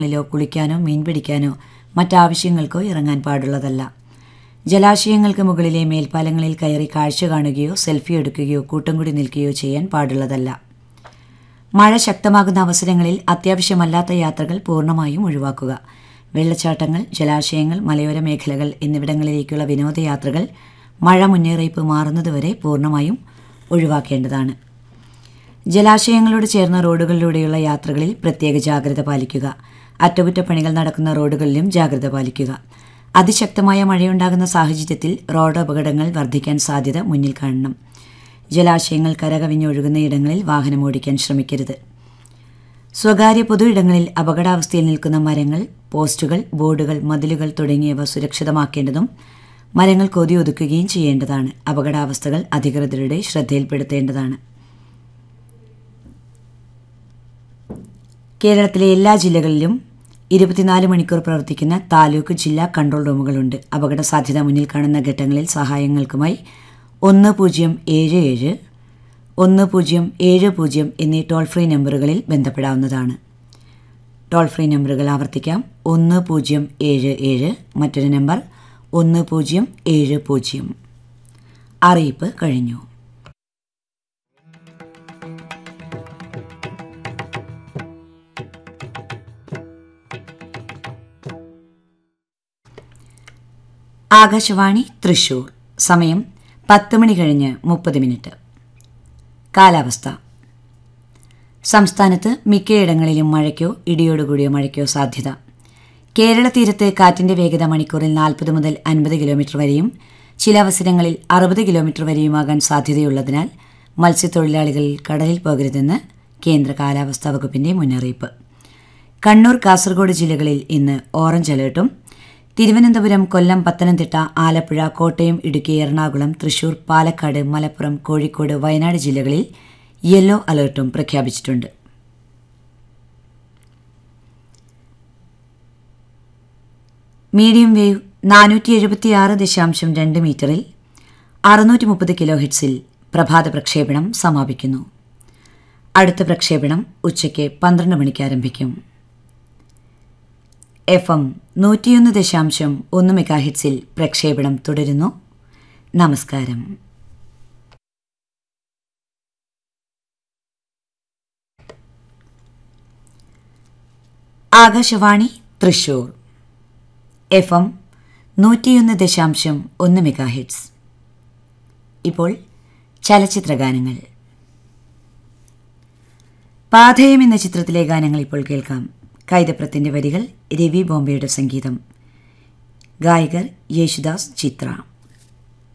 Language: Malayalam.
ിലോ കുളിക്കാനോ മീൻ പിടിക്കാനോ മറ്റാവശ്യങ്ങൾക്കോ ഇറങ്ങാൻ പാടുള്ളതല്ല ജലാശയങ്ങൾക്ക് മുകളിലെ മേൽപ്പാലങ്ങളിൽ കയറി കാഴ്ച കാണുകയോ സെൽഫി എടുക്കുകയോ കൂട്ടം കൂടി നിൽക്കുകയോ ചെയ്യാൻ പാടുള്ളതല്ല മഴ ശക്തമാകുന്ന അവസരങ്ങളിൽ അത്യാവശ്യമല്ലാത്ത യാത്രകൾ പൂർണ്ണമായും ഒഴിവാക്കുക വെള്ളച്ചാട്ടങ്ങൾ ജലാശയങ്ങൾ മലയോര മേഖലകൾ എന്നിവിടങ്ങളിലേക്കുള്ള വിനോദയാത്രകൾ മഴ മുന്നറിയിപ്പ് മാറുന്നതുവരെ പൂർണ്ണമായും ഒഴിവാക്കേണ്ടതാണ് ജലാശയങ്ങളോട് ചേർന്ന റോഡുകളിലൂടെയുള്ള യാത്രകളിൽ പ്രത്യേക ജാഗ്രത പാലിക്കുക അറ്റകുറ്റപ്പണികൾ നടക്കുന്ന റോഡുകളിലും ജാഗ്രത പാലിക്കുക അതിശക്തമായ മഴയുണ്ടാകുന്ന സാഹചര്യത്തിൽ റോഡ് അപകടങ്ങൾ വർദ്ധിക്കാൻ സാധ്യത മുന്നിൽ കാണണം ജലാശയങ്ങൾ കരകവിഞ്ഞൊഴുകുന്ന ഇടങ്ങളിൽ വാഹനം ഓടിക്കാൻ ശ്രമിക്കരുത് സ്വകാര്യ പൊതു ഇടങ്ങളിൽ അപകടാവസ്ഥയിൽ നിൽക്കുന്ന മരങ്ങൾ പോസ്റ്റുകൾ ബോർഡുകൾ മതിലുകൾ തുടങ്ങിയവ സുരക്ഷിതമാക്കേണ്ടതും മരങ്ങൾ കൊതിയൊതുക്കുകയും ചെയ്യേണ്ടതാണ് അപകടാവസ്ഥകൾ അധികൃതരുടെ ശ്രദ്ധയിൽപ്പെടുത്തേണ്ടതാണ് കേരളത്തിലെ എല്ലാ ജില്ലകളിലും ഇരുപത്തിനാല് മണിക്കൂർ പ്രവർത്തിക്കുന്ന താലൂക്ക് ജില്ലാ കൺട്രോൾ റൂമുകളുണ്ട് അപകട സാധ്യത മുന്നിൽ കാണുന്ന ഘട്ടങ്ങളിൽ സഹായങ്ങൾക്കുമായി ഒന്ന് പൂജ്യം ഏഴ് ഏഴ് ഒന്ന് പൂജ്യം ഏഴ് പൂജ്യം എന്നീ ടോൾ ഫ്രീ നമ്പറുകളിൽ ബന്ധപ്പെടാവുന്നതാണ് ടോൾ ഫ്രീ നമ്പറുകൾ ആവർത്തിക്കാം ഒന്ന് പൂജ്യം ഏഴ് ഏഴ് മറ്റൊരു നമ്പർ ഒന്ന് പൂജ്യം ഏഴ് പൂജ്യം അറിയിപ്പ് കഴിഞ്ഞു ആകാശവാണി തൃശൂർ സമയം പത്ത് മണി കഴിഞ്ഞ് മുപ്പത് മിനിറ്റ് കാലാവസ്ഥ സംസ്ഥാനത്ത് മിക്കയിടങ്ങളിലും മഴയ്ക്കോ ഇടിയോടുകൂടിയ മഴയ്ക്കോ സാധ്യത കേരള തീരത്ത് കാറ്റിന്റെ വേഗത മണിക്കൂറിൽ നാൽപ്പത് മുതൽ അൻപത് കിലോമീറ്റർ വരെയും ചില അവസരങ്ങളിൽ അറുപത് കിലോമീറ്റർ വരെയുമാകാൻ സാധ്യതയുള്ളതിനാൽ മത്സ്യത്തൊഴിലാളികൾ കടലിൽ പോകരുതെന്ന് കേന്ദ്ര കാലാവസ്ഥാ വകുപ്പിന്റെ മുന്നറിയിപ്പ് കണ്ണൂർ കാസർഗോഡ് ജില്ലകളിൽ ഇന്ന് ഓറഞ്ച് അലേർട്ടും തിരുവനന്തപുരം കൊല്ലം പത്തനംതിട്ട ആലപ്പുഴ കോട്ടയം ഇടുക്കി എറണാകുളം തൃശൂർ പാലക്കാട് മലപ്പുറം കോഴിക്കോട് വയനാട് ജില്ലകളിൽ യെല്ലോ അലേർട്ടും പ്രഖ്യാപിച്ചിട്ടുണ്ട് മീഡിയം വേവ് നാനൂറ്റി എഴുപത്തിയാറ് ദശാംശം രണ്ട് മീറ്ററിൽ അറുന്നൂറ്റി മുപ്പത് കിലോ ഹെഡ്സിൽ പ്രഭാത പ്രക്ഷേപണം സമാപിക്കുന്നു അടുത്ത പ്രക്ഷേപണം ഉച്ചയ്ക്ക് പന്ത്രണ്ട് മണിക്ക് ആരംഭിക്കും എഫ് എം നൂറ്റിയൊന്ന് ദശാംശം ഒന്ന് മെഗാഹിറ്റ്സിൽ പ്രക്ഷേപണം തുടരുന്നു നമസ്കാരം ആകാശവാണി തൃശൂർ എഫ് എം നൂറ്റിയൊന്ന് ദശാംശം ഒന്ന് മെഗാഹിറ്റ്സ് ഇപ്പോൾ ചലച്ചിത്രഗാനങ്ങൾ പാഥേയം എന്ന ചിത്രത്തിലെ ഗാനങ്ങൾ ഇപ്പോൾ കേൾക്കാം കൈതപ്രത്തിന്റെ വരികൾ രവി ബോംബെയുടെ സംഗീതം ഗായകർ യേശുദാസ് ചിത്ര